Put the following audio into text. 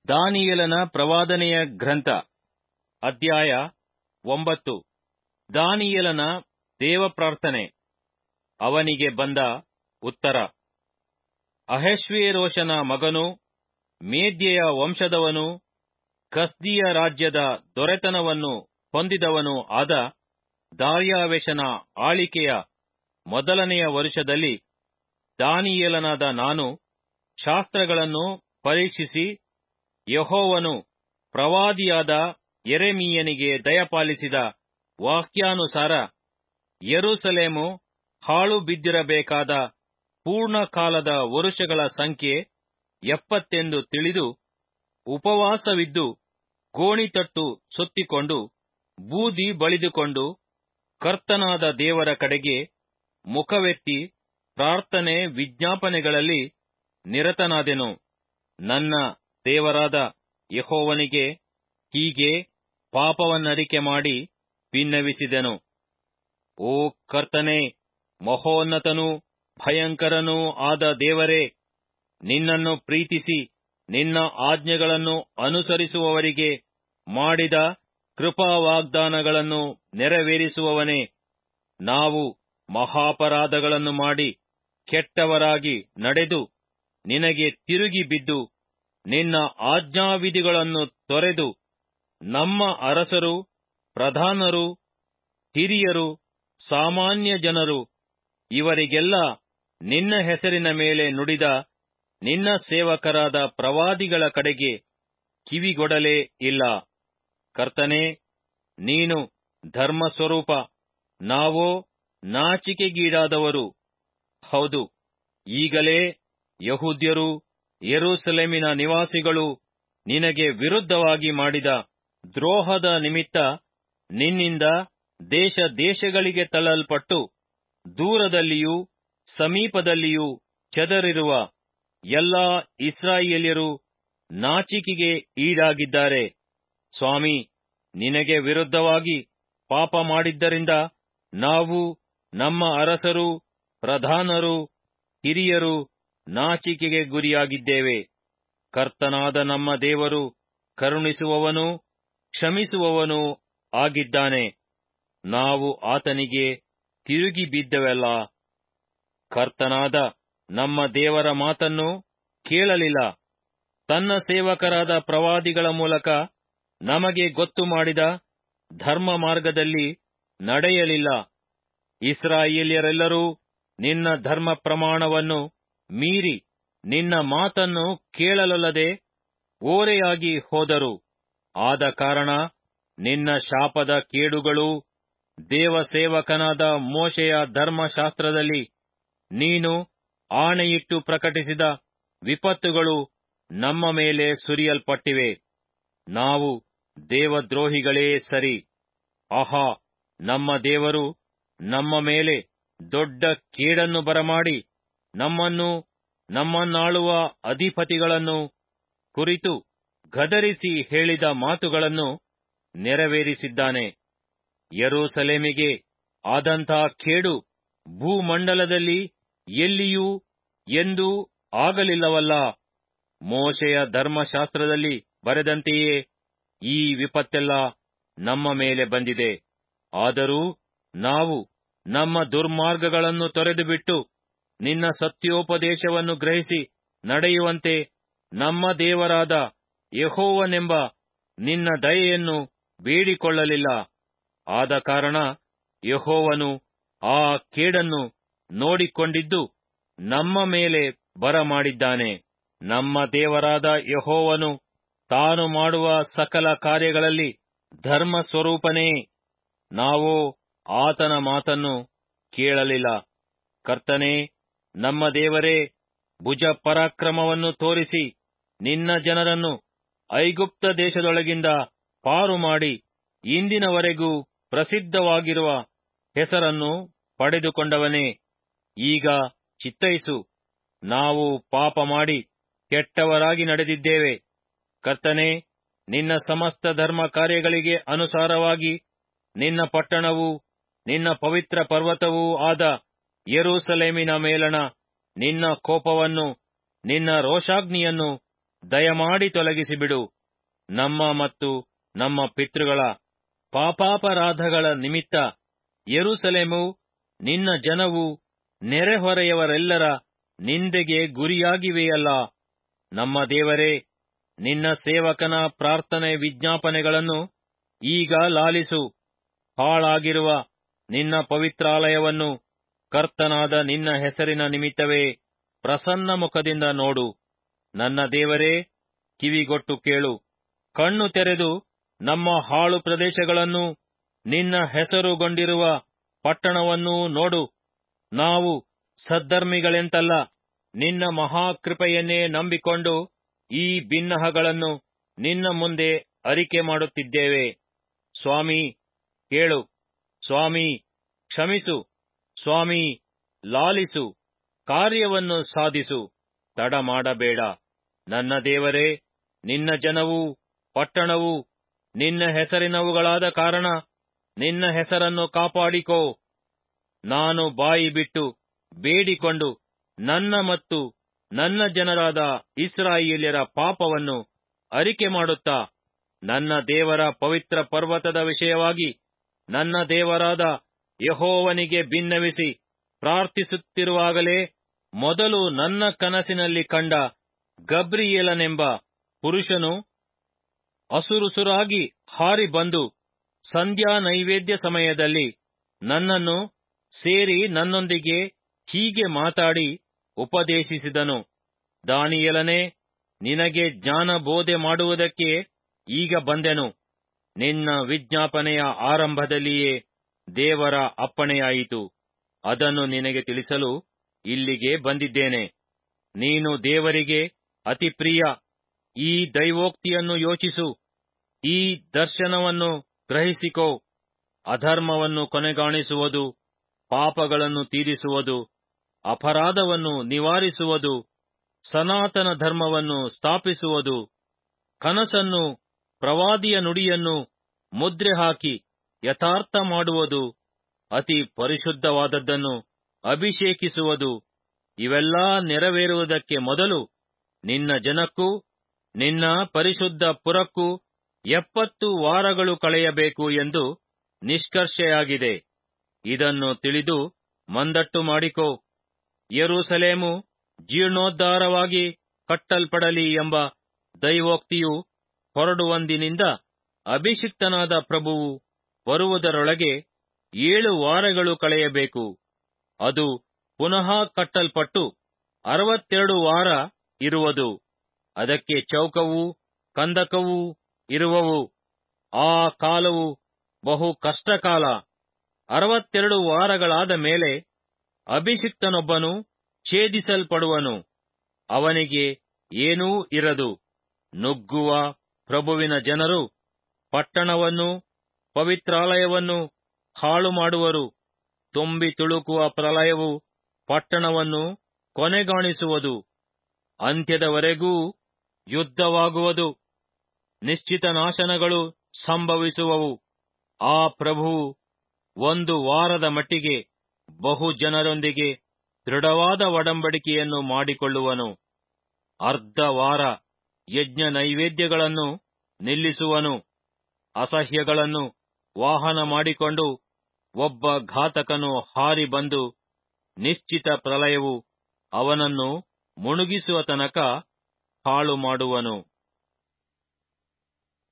ದಾನಿಯೇಲನ ಪ್ರವಾದನೆಯ ಗ್ರಂಥ ಅಧ್ಯಾಯ ಒಂಬತ್ತು ದಾನಿಯೇಲನ ದೇವಪ್ರಾರ್ಥನೆ ಅವನಿಗೆ ಬಂದ ಉತ್ತರ ಅಹಷ್ವೇರೋಷನ ಮಗನೂ ಮೇದ್ಯೆಯ ವಂಶದವನೂ ಕಸ್ದೀಯ ರಾಜ್ಯದ ದೊರೆತನವನ್ನು ಹೊಂದಿದವನೂ ಆದ ದಾರ್ಯಾವೆಷನ ಆಳಿಕೆಯ ಮೊದಲನೆಯ ವರುಷದಲ್ಲಿ ದಾನಿಯೇಲನಾದ ನಾನು ಶಾಸ್ತ್ರಗಳನ್ನು ಪರೀಕ್ಷಿಸಿ ಯೆಹೋವನು ಪ್ರವಾದಿಯಾದ ಯೆರೆಮೀಯನಿಗೆ ದಯಪಾಲಿಸಿದ ವಾಕ್ಯಾನುಸಾರ ಯೆರೂಸಲೇಮು ಹಾಳು ಬಿದ್ದಿರಬೇಕಾದ ಪೂರ್ಣಕಾಲದ ವರುಷಗಳ ಸಂಖ್ಯೆ ಎಪ್ಪತ್ತೆಂದು ತಿಳಿದು ಉಪವಾಸವಿದ್ದು ಗೋಣಿತಟ್ಟು ಸುತ್ತಿಕೊಂಡು ಬೂದಿ ಬಳಿದುಕೊಂಡು ಕರ್ತನಾದ ದೇವರ ಕಡೆಗೆ ಮುಖವೆತ್ತಿ ಪ್ರಾರ್ಥನೆ ವಿಜ್ಞಾಪನೆಗಳಲ್ಲಿ ನಿರತನಾದೆನು ನನ್ನ ದೇವರಾದ ಯೆಹೋವನಿಗೆ ಹೀಗೆ ಪಾಪವನ್ನರಿಕೆ ಮಾಡಿ ಬಿನ್ನವಿಸಿದೆನು ಓ ಕರ್ತನೇ ಮಹೋನ್ನತನೂ ಭಯಂಕರನೂ ಆದ ದೇವರೇ ನಿನ್ನನ್ನು ಪ್ರೀತಿಸಿ ನಿನ್ನ ಆಜ್ಞೆಗಳನ್ನು ಅನುಸರಿಸುವವರಿಗೆ ಮಾಡಿದ ಕೃಪಾ ವಾಗ್ದಾನಗಳನ್ನು ನೆರವೇರಿಸುವವನೇ ನಾವು ಮಹಾಪರಾಧಗಳನ್ನು ಮಾಡಿ ಕೆಟ್ಟವರಾಗಿ ನಡೆದು ನಿನಗೆ ತಿರುಗಿ ಬಿದ್ದು ನಿನ್ನ ಆಜ್ಞಾವಿಧಿಗಳನ್ನು ತೊರೆದು ನಮ್ಮ ಅರಸರು ಪ್ರಧಾನರು ಹಿರಿಯರು ಸಾಮಾನ್ಯ ಜನರು ಇವರಿಗೆಲ್ಲ ನಿನ್ನ ಹೆಸರಿನ ಮೇಲೆ ನುಡಿದ ನಿನ್ನ ಸೇವಕರಾದ ಪ್ರವಾದಿಗಳ ಕಡೆಗೆ ಕಿವಿಗೊಡಲೇ ಇಲ್ಲ ಕರ್ತನೇ ನೀನು ಧರ್ಮಸ್ವರೂಪ ನಾವೋ ನಾಚಿಕೆಗೀಡಾದವರು ಹೌದು ಈಗಲೇ ಯಹೂದ್ಯರು ಯೆರೂಸಲೇಮಿನ ನಿವಾಸಿಗಳು ನಿನಗೆ ವಿರುದ್ಧವಾಗಿ ಮಾಡಿದ ದ್ರೋಹದ ನಿಮಿತ್ತ ನಿನ್ನಿಂದ ದೇಶ ದೇಶಗಳಿಗೆ ತಳ್ಳಲ್ಪಟ್ಟು ದೂರದಲ್ಲಿಯೂ ಸಮೀಪದಲ್ಲಿಯೂ ಚದರಿರುವ ಎಲ್ಲಾ ಇಸ್ರಾಯೇಲ್ಯರು ನಾಚಿಕೆಗೆ ಈಡಾಗಿದ್ದಾರೆ ಸ್ವಾಮಿ ನಿನಗೆ ವಿರುದ್ಧವಾಗಿ ಪಾಪ ಮಾಡಿದ್ದರಿಂದ ನಾವು ನಮ್ಮ ಅರಸರು ಪ್ರಧಾನರು ಹಿರಿಯರು ನಾಚಿಕೆಗೆ ಗುರಿಯಾಗಿದ್ದೇವೆ ಕರ್ತನಾದ ನಮ್ಮ ದೇವರು ಕರುಣಿಸುವವನೂ ಕ್ಷಮಿಸುವವನೂ ಆಗಿದ್ದಾನೆ ನಾವು ಆತನಿಗೆ ತಿರುಗಿ ಬಿದ್ದೆವಲ್ಲ ಕರ್ತನಾದ ನಮ್ಮ ದೇವರ ಮಾತನ್ನು ಕೇಳಲಿಲ್ಲ ತನ್ನ ಸೇವಕರಾದ ಪ್ರವಾದಿಗಳ ಮೂಲಕ ನಮಗೆ ಗೊತ್ತು ಮಾಡಿದ ಧರ್ಮ ಮಾರ್ಗದಲ್ಲಿ ನಡೆಯಲಿಲ್ಲ ಇಸ್ರಾಯೇಲ್ಯರೆಲ್ಲರೂ ನಿನ್ನ ಧರ್ಮ ಪ್ರಮಾಣವನ್ನು ಮೀರಿ ನಿನ್ನ ಮಾತನ್ನು ಕೇಳಲೊಲ್ಲದೆ ಓರೆಯಾಗಿ ಹೋದರು ಆದ ಕಾರಣ ನಿನ್ನ ಶಾಪದ ಕೇಡುಗಳು ದೇವಸೇವಕನಾದ ಮೋಶೆಯ ಧರ್ಮಶಾಸ್ತ್ರದಲ್ಲಿ ನೀನು ಆಣೆಯಿಟ್ಟು ಪ್ರಕಟಿಸಿದ ವಿಪತ್ತುಗಳು ನಮ್ಮ ಮೇಲೆ ಸುರಿಯಲ್ಪಟ್ಟಿವೆ ನಾವು ದೇವದ್ರೋಹಿಗಳೇ ಸರಿ ಆಹಾ ನಮ್ಮ ದೇವರು ನಮ್ಮ ಮೇಲೆ ದೊಡ್ಡ ಕೇಡನ್ನು ಬರಮಾಡಿ ನಮ್ಮನ್ನು ನಮ್ಮನ್ನಾಳುವ ಅಧಿಪತಿಗಳನ್ನು ಕುರಿತು ಗದರಿಸಿ ಹೇಳಿದ ಮಾತುಗಳನ್ನು ನೆರವೇರಿಸಿದ್ದಾನೆ ಯೆರೂಸಲೇಮಿಗೆ ಆದಂಥ ಕೇಡು ಭೂಮಂಡಲದಲ್ಲಿ ಎಲ್ಲಿಯೂ ಎಂದೂ ಆಗಲಿಲ್ಲವಲ್ಲ ಮೋಶೆಯ ಧರ್ಮಶಾಸ್ತ್ರದಲ್ಲಿ ಬರೆದಂತೆಯೇ ಈ ವಿಪತ್ತೆಲ್ಲ ನಮ್ಮ ಮೇಲೆ ಬಂದಿದೆ ಆದರೂ ನಾವು ನಮ್ಮ ದುರ್ಮಾರ್ಗಗಳನ್ನು ತೊರೆದುಬಿಟ್ಟು ನಿನ್ನ ಸತ್ಯೋಪದೇಶವನ್ನು ಗ್ರಹಿಸಿ ನಡೆಯುವಂತೆ ನಮ್ಮ ದೇವರಾದ ಯೆಹೋವನೆಂಬ ನಿನ್ನ ದಯೆಯನ್ನು ಬೇಡಿಕೊಳ್ಳಲಿಲ್ಲ ಆದ ಕಾರಣ ಯೆಹೋವನು ಆ ಕೇಡನ್ನು ನೋಡಿಕೊಂಡಿದ್ದು ನಮ್ಮ ಮೇಲೆ ಬರಮಾಡಿದ್ದಾನೆ ನಮ್ಮ ದೇವರಾದ ಯೆಹೋವನು ತಾನು ಮಾಡುವ ಸಕಲ ಕಾರ್ಯಗಳಲ್ಲಿ ಧರ್ಮ ಸ್ವರೂಪನೇ ನಾವು ಆತನ ಮಾತನ್ನು ಕೇಳಲಿಲ್ಲ ಕರ್ತನೇ ನಮ್ಮ ದೇವರೇ ಭುಜ ಪರಾಕ್ರಮವನ್ನು ತೋರಿಸಿ ನಿನ್ನ ಜನರನ್ನು ಐಗುಪ್ತ ದೇಶದೊಳಗಿಂದ ಪಾರು ಮಾಡಿ ಇಂದಿನವರೆಗೂ ಪ್ರಸಿದ್ಧವಾಗಿರುವ ಹೆಸರನ್ನು ಪಡೆದುಕೊಂಡವನೇ ಈಗ ಚಿತ್ತೈಸು ನಾವು ಪಾಪ ಮಾಡಿ ಕೆಟ್ಟವರಾಗಿ ನಡೆದಿದ್ದೇವೆ ಕರ್ತನೆ ನಿನ್ನ ಸಮಸ್ತ ಧರ್ಮ ಕಾರ್ಯಗಳಿಗೆ ಅನುಸಾರವಾಗಿ ನಿನ್ನ ಪಟ್ಟಣವೂ ನಿನ್ನ ಪವಿತ್ರ ಪರ್ವತವೂ ಆದ ಯೆರೂಸಲೇಮಿನ ಮೇಲಣ ನಿನ್ನ ಕೋಪವನ್ನು ನಿನ್ನ ರೋಷಾಗ್ನಿಯನ್ನು ದಯಮಾಡಿ ತೊಲಗಿಸಿಬಿಡು ನಮ್ಮ ಮತ್ತು ನಮ್ಮ ಪಿತೃಗಳ ಪಾಪಾಪರಾಧಗಳ ನಿಮಿತ್ತ ಯೆರೂಸಲೇಮು ನಿನ್ನ ಜನವು ನೆರೆಹೊರೆಯವರೆಲ್ಲರ ನಿಂದೆಗೆ ಗುರಿಯಾಗಿವೆಯಲ್ಲ ನಮ್ಮ ದೇವರೇ ನಿನ್ನ ಸೇವಕನ ಪ್ರಾರ್ಥನೆ ವಿಜ್ಞಾಪನೆಗಳನ್ನು ಈಗ ಲಾಲಿಸು ಹಾಳಾಗಿರುವ ನಿನ್ನ ಪವಿತ್ರಾಲಯವನ್ನು ಕರ್ತನಾದ ನಿನ್ನ ಹೆಸರಿನ ನಿಮಿತ್ತವೇ ಪ್ರಸನ್ನ ಮುಖದಿಂದ ನೋಡು ನನ್ನ ದೇವರೇ ಕಿವಿಗೊಟ್ಟು ಕೇಳು ಕಣ್ಣು ತೆರೆದು ನಮ್ಮ ಹಾಳು ಪ್ರದೇಶಗಳನ್ನು ನಿನ್ನ ಹೆಸರುಗೊಂಡಿರುವ ಪಟ್ಟಣವನ್ನೂ ನೋಡು ನಾವು ಸದ್ಧರ್ಮಿಗಳೆಂತಲ್ಲ ನಿನ್ನ ಮಹಾಕೃಪೆಯನ್ನೇ ನಂಬಿಕೊಂಡು ಈ ಬಿನ್ನಹಗಳನ್ನು ನಿನ್ನ ಮುಂದೆ ಅರಿಕೆ ಮಾಡುತ್ತಿದ್ದೇವೆ ಸ್ವಾಮಿ ಕೇಳು ಸ್ವಾಮಿ ಕ್ಷಮಿಸು ಸ್ವಾಮಿ ಲಾಲಿಸು ಕಾರ್ಯವನ್ನು ಸಾಧಿಸು ತಡ ಮಾಡಬೇಡ ನನ್ನ ದೇವರೇ ನಿನ್ನ ಜನವೂ ಪಟ್ಟಣವೂ ನಿನ್ನ ಹೆಸರಿನವುಗಳಾದ ಕಾರಣ ನಿನ್ನ ಹೆಸರನ್ನು ಕಾಪಾಡಿಕೋ ನಾನು ಬಾಯಿ ಬಿಟ್ಟು ಬೇಡಿಕೊಂಡು ನನ್ನ ಮತ್ತು ನನ್ನ ಜನರಾದ ಇಸ್ರಾಯೇಲ್ಯರ ಪಾಪವನ್ನು ಅರಿಕೆ ಮಾಡುತ್ತಾ ನನ್ನ ದೇವರ ಪವಿತ್ರ ಪರ್ವತದ ವಿಷಯವಾಗಿ ನನ್ನ ದೇವರಾದ ಯಹೋವನಿಗೆ ಭಿನ್ನವಿಸಿ ಪ್ರಾರ್ಥಿಸುತ್ತಿರುವಾಗಲೇ ಮೊದಲು ನನ್ನ ಕನಸಿನಲ್ಲಿ ಕಂಡ ಗಬ್ರಿಯೇಲನೆಂಬ ಪುರುಷನು ಅಸುರುಸುರಾಗಿ ಹಾರಿ ಬಂದು ಸಂಧ್ಯಾ ನೈವೇದ್ಯ ಸಮಯದಲ್ಲಿ ನನ್ನನ್ನು ಸೇರಿ ನನ್ನೊಂದಿಗೆ ಹೀಗೆ ಮಾತಾಡಿ ಉಪದೇಶಿಸಿದನು ದಾನಿಯಲನೆ ನಿನಗೆ ಜ್ಞಾನ ಬೋಧೆ ಮಾಡುವುದಕ್ಕೆ ಈಗ ಬಂದೆನು ನಿನ್ನ ವಿಜ್ಞಾಪನೆಯ ಆರಂಭದಲ್ಲಿಯೇ ದೇವರ ಅಪ್ಪಣೆಯಾಯಿತು ಅದನ್ನು ನಿನಗೆ ತಿಳಿಸಲು ಇಲ್ಲಿಗೆ ಬಂದಿದ್ದೇನೆ ನೀನು ದೇವರಿಗೆ ಅತಿ ಪ್ರಿಯ ಈ ದೈವೋಕ್ತಿಯನ್ನು ಯೋಚಿಸು ಈ ದರ್ಶನವನ್ನು ಗ್ರಹಿಸಿಕೋ ಅಧರ್ಮವನ್ನು ಕೊನೆಗಾಣಿಸುವುದು ಪಾಪಗಳನ್ನು ತೀರಿಸುವುದು ಅಪರಾಧವನ್ನು ನಿವಾರಿಸುವುದು ಸನಾತನ ಧರ್ಮವನ್ನು ಸ್ಥಾಪಿಸುವುದು ಕನಸನ್ನು ಪ್ರವಾದಿಯ ನುಡಿಯನ್ನು ಮುದ್ರೆ ಹಾಕಿ ಯಥಾರ್ಥ ಮಾಡುವುದು ಅತಿ ಪರಿಶುದ್ಧವಾದದ್ದನ್ನು ಅಭಿಷೇಕಿಸುವುದು ಇವೆಲ್ಲಾ ನೆರವೇರುವುದಕ್ಕೆ ಮೊದಲು ನಿನ್ನ ಜನಕ್ಕೂ ನಿನ್ನ ಪರಿಶುದ್ಧ ಪುರಕ್ಕೂ ಎಪ್ಪತ್ತು ವಾರಗಳು ಕಳೆಯಬೇಕು ಎಂದು ನಿಷ್ಕರ್ಷೆಯಾಗಿದೆ ಇದನ್ನು ತಿಳಿದು ಮಂದಟ್ಟು ಮಾಡಿಕೋ ಯೆರೂಸಲೇಮು ಜೀರ್ಣೋದ್ಧಾರವಾಗಿ ಕಟ್ಟಲ್ಪಡಲಿ ಎಂಬ ದೈವೋಕ್ತಿಯು ಹೊರಡುವಂದಿನಿಂದ ಅಭಿಷಿಕ್ತನಾದ ಪ್ರಭುವು ಬರುವುದರೊಳಗೆ ಏಳು ವಾರಗಳು ಕಳೆಯಬೇಕು ಅದು ಪುನಃ ಕಟ್ಟಲ್ಪಟ್ಟು ಅರವತ್ತೆರಡು ವಾರ ಇರುವುದು ಅದಕ್ಕೆ ಚೌಕವೂ ಕಂದಕವೂ ಇರುವವು ಆ ಕಾಲವು ಬಹು ಕಷ್ಟಕಾಲ ಅರವತ್ತೆರಡು ವಾರಗಳಾದ ಮೇಲೆ ಅಭಿಷಿಕ್ತನೊಬ್ಬನು ಛೇದಿಸಲ್ಪಡುವನು ಅವನಿಗೆ ಏನೂ ಇರದು ನುಗ್ಗುವ ಪ್ರಭುವಿನ ಜನರು ಪಟ್ಟಣವನ್ನು ಪವಿತ್ರಾಲಯವನ್ನು ಹಾಳು ಮಾಡುವರು ತುಂಬಿ ತುಳುಕುವ ಪ್ರಲಯವು ಪಟ್ಟಣವನ್ನು ಕೊನೆಗಾಣಿಸುವುದು ಅಂತ್ಯದವರೆಗೂ ಯುದ್ಧವಾಗುವುದು ನಿಶ್ಚಿತ ನಾಶನಗಳು ಸಂಭವಿಸುವವು ಆ ಪ್ರಭುವು ಒಂದು ವಾರದ ಮಟ್ಟಿಗೆ ಬಹು ಜನರೊಂದಿಗೆ ದೃಢವಾದ ಒಡಂಬಡಿಕೆಯನ್ನು ಮಾಡಿಕೊಳ್ಳುವನು ಅರ್ಧ ವಾರ ಯಜ್ಞ ನೈವೇದ್ಯಗಳನ್ನು ನಿಲ್ಲಿಸುವನು ಅಸಹ್ಯಗಳನ್ನು ವಾಹನ ಮಾಡಿಕೊಂಡು ಒಬ್ಬ ಘಾತಕನು ಹಾರಿ ಬಂದು ನಿಶ್ಚಿತ ಪ್ರಲಯವು ಅವನನ್ನು ಮುಣುಗಿಸುವ ತನಕ ಹಾಳು ಮಾಡುವನು